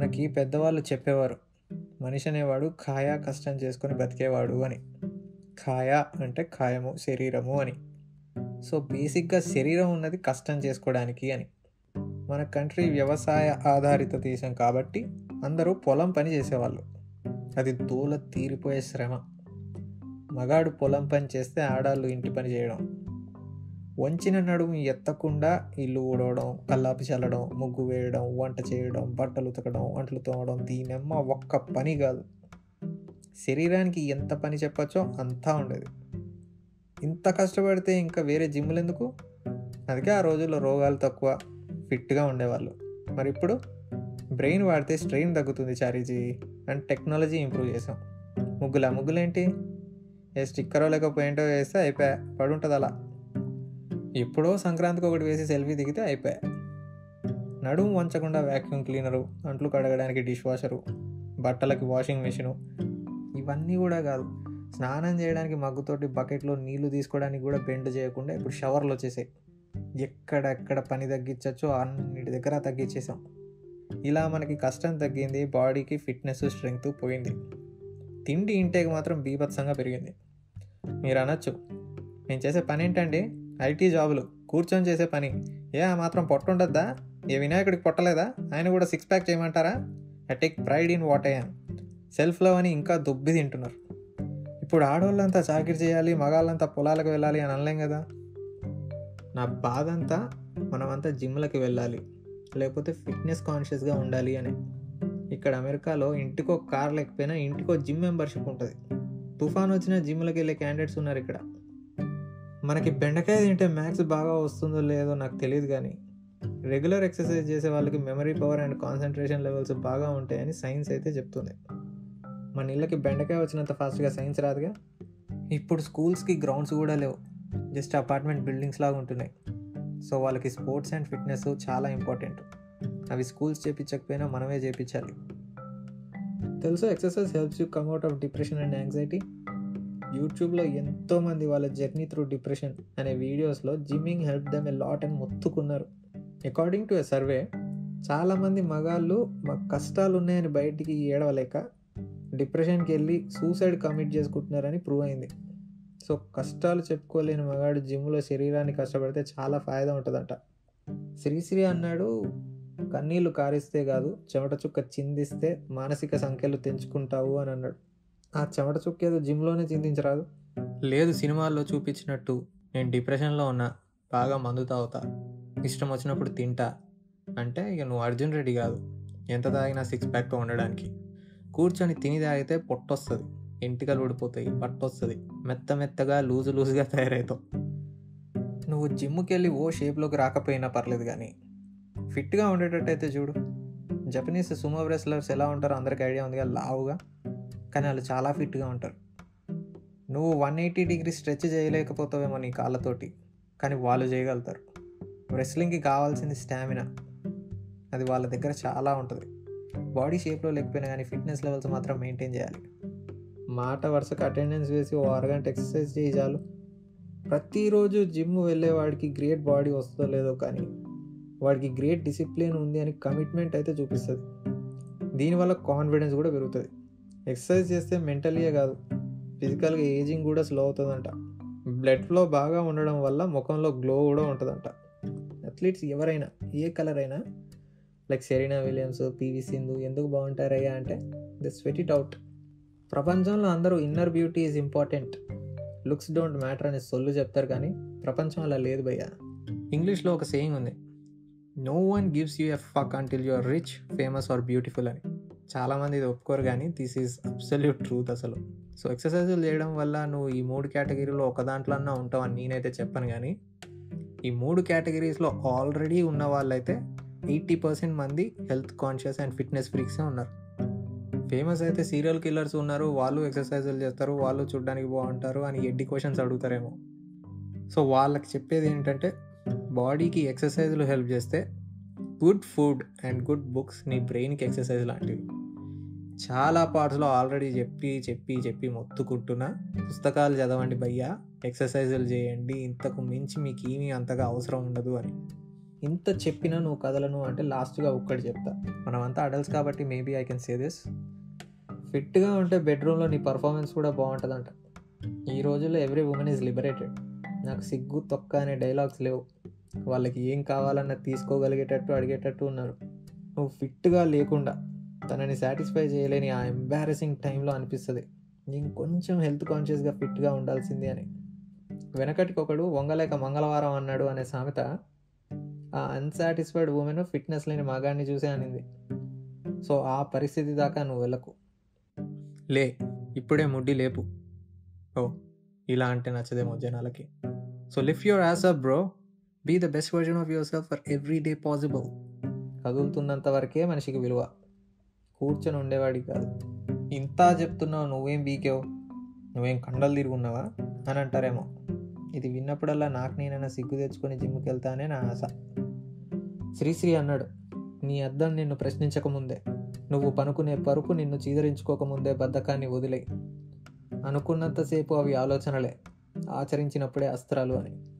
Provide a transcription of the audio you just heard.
మనకి పెద్దవాళ్ళు చెప్పేవారు మనిషి అనేవాడు కాయా కష్టం చేసుకొని బతికేవాడు అని కాయ అంటే కాయము శరీరము అని సో బేసిక్గా శరీరం ఉన్నది కష్టం చేసుకోవడానికి అని మన కంట్రీ వ్యవసాయ ఆధారిత దేశం కాబట్టి అందరూ పొలం పని చేసేవాళ్ళు అది దూల తీరిపోయే శ్రమ మగాడు పొలం పని చేస్తే ఆడాళ్ళు ఇంటి పని చేయడం వంచిన నడుము ఎత్తకుండా ఇల్లు ఊడవడం కల్లాపి చల్లడం ముగ్గు వేయడం వంట చేయడం బట్టలు ఉతకడం వంటలు తోమడం దీనెమ్మ ఒక్క పని కాదు శరీరానికి ఎంత పని చెప్పచ్చో అంతా ఉండేది ఇంత కష్టపడితే ఇంకా వేరే జిమ్లు ఎందుకు అందుకే ఆ రోజుల్లో రోగాలు తక్కువ ఫిట్గా ఉండేవాళ్ళు మరి ఇప్పుడు బ్రెయిన్ వాడితే స్ట్రెయిన్ తగ్గుతుంది చారీజీ అండ్ టెక్నాలజీ ఇంప్రూవ్ చేసాం ముగ్గులా ముగ్గులేంటి ఏ స్టిక్కరో లేక పెయింటో వేస్తే అయిపోయా పడుంటుంది అలా ఎప్పుడో సంక్రాంతికి ఒకటి వేసి సెల్ఫీ దిగితే అయిపోయా నడుము వంచకుండా వ్యాక్యూమ్ క్లీనరు అంట్లు కడగడానికి డిష్ వాషరు బట్టలకి వాషింగ్ మెషిను ఇవన్నీ కూడా కాదు స్నానం చేయడానికి మగ్గుతోటి బకెట్లో నీళ్లు తీసుకోవడానికి కూడా బెండ్ చేయకుండా ఇప్పుడు షవర్లు వచ్చేసాయి ఎక్కడెక్కడ పని తగ్గించచ్చో అన్నిటి దగ్గర తగ్గించేసాం ఇలా మనకి కష్టం తగ్గింది బాడీకి ఫిట్నెస్ స్ట్రెంగ్త్ పోయింది తిండి ఇంటేకి మాత్రం బీభత్సంగా పెరిగింది మీరు అనొచ్చు నేను చేసే పని ఏంటండి ఐటీ జాబులు కూర్చొని చేసే పని ఏ ఆ మాత్రం పొట్ట ఉండద్దా ఏ వినాయకుడికి పొట్టలేదా ఆయన కూడా సిక్స్ ప్యాక్ చేయమంటారా I take pride in what I'm self love అని ఇంకా దుబ్బి తింటున్నారు ఇప్పుడు ఆడవాళ్ళంతా చాకిరి చేయాలి మగాళ్ళంతా పొలాలకు వెళ్ళాలి అని అనలేం కదా నా బాధ అంతా మనమంతా జిమ్లకి వెళ్ళాలి లేకపోతే ఫిట్నెస్ కాన్షియస్గా ఉండాలి అని ఇక్కడ అమెరికాలో ఇంటికో కార్ లేకపోయినా ఇంటికో జిమ్ మెంబర్షిప్ ఉంటుంది తుఫాన్ వచ్చిన జిమ్లకి వెళ్ళే క్యాండిడేట్స్ ఉన్నారు ఇక్కడ మనకి బెండకాయ తింటే మ్యాథ్స్ బాగా వస్తుందో లేదో నాకు తెలియదు కానీ రెగ్యులర్ ఎక్సర్సైజ్ చేసే వాళ్ళకి memory power and concentration levels బాగా ఉంటాయని సైన్స్ అయితే చెప్తుంది మన ఇళ్ళకి బెండకాయ వచ్చినంత ఫాస్ట్గా సైన్స్ రాదుగా ఇప్పుడు స్కూల్స్కి గ్రౌండ్స్ కూడా లేవు జస్ట్ అపార్ట్మెంట్ బిల్డింగ్స్ లాగా ఉంటున్నాయి సో వాళ్ళకి స్పోర్ట్స్ అండ్ ఫిట్నెస్ చాలా ఇంపార్టెంట్ అవి స్కూల్స్ చేపించకపోయినా మనమే చేపించాలి తెలుసు exercise helps you come out of depression and anxiety యూట్యూబ్లో ఎంతోమంది వాళ్ళ జర్నీ త్రూ డిప్రెషన్ అనే వీడియోస్లో gymming help them a lot అని మొత్తుకున్నారు అకార్డింగ్ టు ఎ సర్వే చాలామంది మగాళ్ళు మా కష్టాలు ఉన్నాయని బయటికి ఏడవలేక డిప్రెషన్కి వెళ్ళి సూసైడ్ కమిట్ చేసుకుంటున్నారని ప్రూవ్ అయింది సో కష్టాలు చెప్పుకోలేని మగాడు జిమ్లో శరీరాన్ని కష్టపడితే చాలా ఫాయిదా ఉంటుందంట శ్రీశ్రీ అన్నాడు కన్నీళ్లు కారిస్తే కాదు చెమట చుక్క చిందిస్తే మానసిక సంఖ్యలు తెంచుకుంటావు అని అన్నాడు ఆ చెమట చుక్క ఏదో జిమ్లోనే చిందించరాదు లేదు సినిమాల్లో చూపించినట్టు నేను డిప్రెషన్లో ఉన్నా బాగా మందు తాగుతా ఇష్టం వచ్చినప్పుడు తింటా అంటే ఇక నువ్వు అర్జున్ రెడ్డి కాదు ఎంత తాగినా సిక్స్ ప్యాక్తో ఉండడానికి కూర్చొని తిని తాగితే పొట్టొస్తుంది ఎంటికలు ఊడిపోతాయి పట్టొస్తుంది మెత్త మెత్తగా లూజు లూజుగా తయారవుతావు నువ్వు జిమ్కి వెళ్ళి ఓ షేప్లోకి రాకపోయినా పర్లేదు కానీ ఫిట్గా ఉండేటట్టయితే చూడు జపనీస్ సుమో రెస్లర్స్ ఎలా ఉంటారో అందరికి ఐడియా ఉందిగా లావుగా కానీ వాళ్ళు చాలా ఫిట్గా ఉంటారు నువ్వు వన్ ఎయిటీ డిగ్రీ స్ట్రెచ్ చేయలేకపోతావేమో నీ కాళ్ళతోటి కానీ వాళ్ళు చేయగలుగుతారు రెస్లింగ్కి కావాల్సింది స్టామినా అది వాళ్ళ దగ్గర చాలా ఉంటుంది బాడీ షేప్లో లేకపోయినా కానీ ఫిట్నెస్ లెవెల్స్ మాత్రం మెయింటైన్ చేయాలి మాట వరుసకు అటెండెన్స్ వేసి ఓ అరగంట ఎక్సర్సైజ్ చేయి చాలు ప్రతిరోజు జిమ్ వెళ్ళేవాడికి గ్రేట్ బాడీ వస్తుందో లేదో కానీ వాడికి గ్రేట్ డిసిప్లిన్ ఉంది అని కమిట్మెంట్ అయితే చూపిస్తుంది దీనివల్ల కాన్ఫిడెన్స్ కూడా పెరుగుతుంది ఎక్సర్సైజ్ చేస్తే మెంటలీయే కాదు ఫిజికల్గా ఏజింగ్ కూడా స్లో అవుతుందంట బ్లడ్ ఫ్లో బాగా ఉండడం వల్ల ముఖంలో గ్లో కూడా ఉంటుందంట అథ్లీట్స్ ఎవరైనా ఏ కలర్ అయినా like Serena Williams P V Sindhu ఎందుకు బాగుంటారయ్యా అంటే ద స్వెట్ ఇట్ అవుట్ ప్రపంచంలో అందరూ inner beauty is important looks don't matter అని సొల్లు చెప్తారు కానీ ప్రపంచం అలా లేదు భయ్య ఇంగ్లీష్లో ఒక సేయింగ్ ఉంది no one gives you a fuck until you are rich famous or beautiful అని చాలామంది ఇది ఒప్పుకోరు కానీ దిస్ ఈజ్ అబ్సల్యూట్ ట్రూత్ అసలు సో ఎక్సర్సైజులు చేయడం వల్ల నువ్వు ఈ మూడు కేటగిరీలో ఒక దాంట్లో అన్నా ఉంటావని నేనైతే చెప్పను కానీ ఈ మూడు కేటగిరీస్లో ఆల్రెడీ ఉన్న వాళ్ళైతే ఎయిటీ పర్సెంట్ మంది హెల్త్ కాన్షియస్ అండ్ ఫిట్నెస్ ఫ్రీక్సే ఉన్నారు ఫేమస్ అయితే సీరియల్ కిల్లర్స్ ఉన్నారు వాళ్ళు ఎక్సర్సైజులు చేస్తారు వాళ్ళు చూడడానికి బాగుంటారు అని ఎడ్డి క్వశ్చన్స్ అడుగుతారేమో సో వాళ్ళకి చెప్పేది ఏంటంటే బాడీకి ఎక్సర్సైజులు హెల్ప్ చేస్తే good food and good books నీ బ్రెయిన్కి ఎక్సర్సైజ్ లాంటివి చాలా పార్ట్స్లో ఆల్రెడీ చెప్పి చెప్పి చెప్పి మొత్తుకుంటున్నా పుస్తకాలు చదవండి భయ్యా ఎక్సర్సైజులు చేయండి ఇంతకు మించి మీకు ఏమీ అంతగా అవసరం ఉండదు అని ఇంత చెప్పినా నువ్వు కదలను అంటే లాస్ట్గా ఒక్కటి చెప్తా మనమంతా అడల్ట్స్ కాబట్టి maybe I can say this ఫిట్గా ఉంటే బెడ్రూమ్లో నీ పర్ఫార్మెన్స్ కూడా బాగుంటుందంట ఈ రోజుల్లో ఎవ్రీ ఉమెన్ ఈజ్ లిబరేటెడ్ నాకు సిగ్గు తొక్క అనే డైలాగ్స్ లేవు వాళ్ళకి ఏం కావాలన్నా తీసుకోగలిగేటట్టు అడిగేటట్టు ఉన్నారు నువ్వు ఫిట్గా లేకుండా తనని సాటిస్ఫై చేయలేని ఆ ఎంబారసింగ్ టైంలో అనిపిస్తుంది ఇంకొంచెం హెల్త్ కాన్షియస్గా ఫిట్గా ఉండాల్సింది అని వెనకటికి ఒకడు వంగలేక మంగళవారం అన్నాడు అనే సామెత ఆ అన్సాటిస్ఫైడ్ ఉమెన్ ఫిట్నెస్ లేని మగాన్ని చూసే అనింది సో ఆ పరిస్థితి దాకా నువ్వు వెళ్ళకు లే ఇప్పుడే ముడ్డి లేపు ఓ ఇలా అంటే నచ్చదేమో జనాలకి so lift your ass up bro be the best version of yourself for every day possible కదులుతున్నంత వరకే మనిషికి విలువ కూర్చొని ఉండేవాడికి కాదు ఇంత చెప్తున్నావు నువ్వేం బీకేవు నువ్వేం కండలు తిరుగున్నావా అని అంటారేమో ఇది విన్నప్పుడల్లా నాకు నేనైనా సిగ్గు తెచ్చుకొని జిమ్కి వెళ్తానే నా ఆశ శ్రీశ్రీ అన్నాడు నీ అద్దం నిన్ను ప్రశ్నించకముందే నువ్వు పనుకునే పరుపు నిన్ను చీదరించుకోకముందే బద్ధకాన్ని వదిలే అనుకున్నంతసేపు అవి ఆలోచనలే ఆచరించినప్పుడే అస్త్రాలు అని